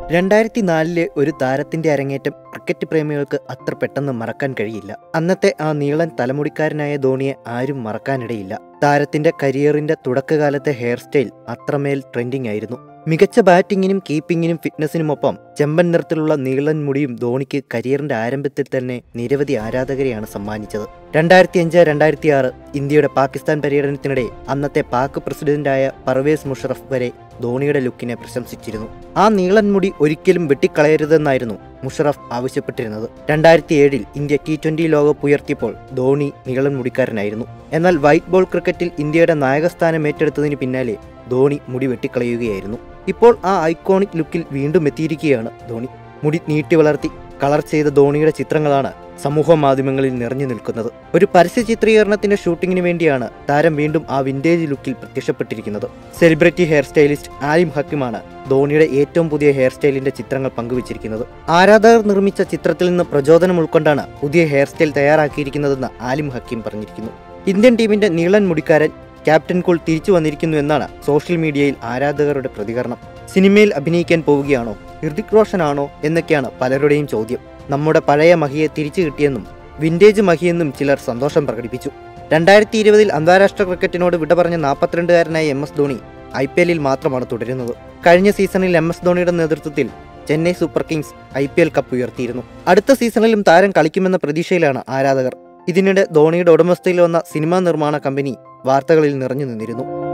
രണ്ടായിരത്തി നാലിലെ ഒരു താരത്തിന്റെ അരങ്ങേറ്റം ക്രിക്കറ്റ് പ്രേമികൾക്ക് അത്ര പെട്ടെന്ന് മറക്കാൻ കഴിയില്ല അന്നത്തെ ആ നീളൻ തലമുടിക്കാരനായ ധോണിയെ ആരും മറക്കാനിടയില്ല താരത്തിന്റെ കരിയറിന്റെ തുടക്കകാലത്തെ ഹെയർ സ്റ്റൈൽ അത്രമേൽ ട്രെൻഡിംഗ് ആയിരുന്നു മികച്ച ബാറ്റിങ്ങിനും കീപ്പിങ്ങിനും ഫിറ്റ്നസിനുമൊപ്പം ചെമ്പൻ നിറത്തിലുള്ള നീളൻ മുടിയും ധോണിക്ക് കരിയറിന്റെ ആരംഭത്തിൽ തന്നെ നിരവധി ആരാധകരെയാണ് സമ്മാനിച്ചത് രണ്ടായിരത്തി അഞ്ച് രണ്ടായിരത്തി ആറ് ഇന്ത്യയുടെ പാകിസ്ഥാൻ പര്യടനത്തിനിടെ അന്നത്തെ പാക് പ്രസിഡന്റായ പർവേസ് മുഷറഫ് വരെ ധോണിയുടെ ലുക്കിനെ പ്രശംസിച്ചിരുന്നു ആ നീളൻ മുടി ഒരിക്കലും വെട്ടിക്കളയരുതെന്നായിരുന്നു മുഷറഫ് ആവശ്യപ്പെട്ടിരുന്നത് രണ്ടായിരത്തി ഏഴിൽ ഇന്ത്യ ടി ട്വന്റി ലോകകപ്പ് ഉയർത്തിയപ്പോൾ ധോണി നീളൻ മുടിക്കാരനായിരുന്നു എന്നാൽ വൈറ്റ് ബോൾ ക്രിക്കറ്റിൽ ഇന്ത്യയുടെ നായകസ്ഥാനം ഏറ്റെടുത്തതിന് പിന്നാലെ ധോണി മുടി വെട്ടിക്കളയുകയായിരുന്നു ഇപ്പോൾ ആ ഐക്കോണിക് ലുക്കിൽ വീണ്ടും എത്തിയിരിക്കുകയാണ് ധോണി മുടി നീട്ടി വളർത്തി കളർ ചെയ്ത ധോണിയുടെ ചിത്രങ്ങളാണ് സമൂഹ മാധ്യമങ്ങളിൽ നിറഞ്ഞു നിൽക്കുന്നത് ഒരു പരസ്യ ചിത്രീകരണത്തിന്റെ ഷൂട്ടിങ്ങിന് വേണ്ടിയാണ് താരം വീണ്ടും ആ വിന്റേജ് ലുക്കിൽ പ്രത്യക്ഷപ്പെട്ടിരിക്കുന്നത് സെലിബ്രിറ്റി ഹെയർ സ്റ്റൈലിസ്റ്റ് ആലിം ഹക്കിമാണ് ധോണിയുടെ ഏറ്റവും പുതിയ ഹെയർ സ്റ്റൈലിന്റെ ചിത്രങ്ങൾ പങ്കുവച്ചിരിക്കുന്നത് ആരാധകർ നിർമ്മിച്ച ചിത്രത്തിൽ നിന്ന് പ്രചോദനം ഉൾക്കൊണ്ടാണ് പുതിയ ഹെയർ സ്റ്റൈൽ തയ്യാറാക്കിയിരിക്കുന്നതെന്ന് ആലിം ഹക്കീം പറഞ്ഞിരിക്കുന്നു ഇന്ത്യൻ ടീമിന്റെ നീളൻ മുടിക്കാരൻ ക്യാപ്റ്റൻ കൂൾ തിരിച്ചു വന്നിരിക്കുന്നു എന്നാണ് സോഷ്യൽ മീഡിയയിൽ ആരാധകരുടെ പ്രതികരണം സിനിമയിൽ അഭിനയിക്കാൻ പോവുകയാണോ ഹൃതിക് റോഷൻ ആണോ എന്നൊക്കെയാണ് പലരുടെയും ചോദ്യം നമ്മുടെ പഴയ മഹിയെ തിരിച്ചു കിട്ടിയെന്നും വിന്റേജ് മഹിയെന്നും ചിലർ സന്തോഷം പ്രകടിപ്പിച്ചു രണ്ടായിരത്തി ഇരുപതിൽ അന്താരാഷ്ട്ര ക്രിക്കറ്റിനോട് വിട പറഞ്ഞ നാൽപ്പത്തിരണ്ടുകാരനായ M S Dhoni I P എല്ലിൽ മാത്രമാണ് തുടരുന്നത് കഴിഞ്ഞ സീസണിൽ എം എസ് ധോണിയുടെ നേതൃത്വത്തിൽ Chennai super kings I P L cup ഉയർത്തിയിരുന്നു അടുത്ത സീസണിലും താരം കളിക്കുമെന്ന പ്രതീക്ഷയിലാണ് ആരാധകർ ഇതിനിടെ ധോണിയുടെ ഉടമസ്ഥയിൽ വന്ന സിനിമാ നിർമ്മാണ കമ്പനി വാർത്തകളിൽ നിറഞ്ഞു നിന്നിരുന്നു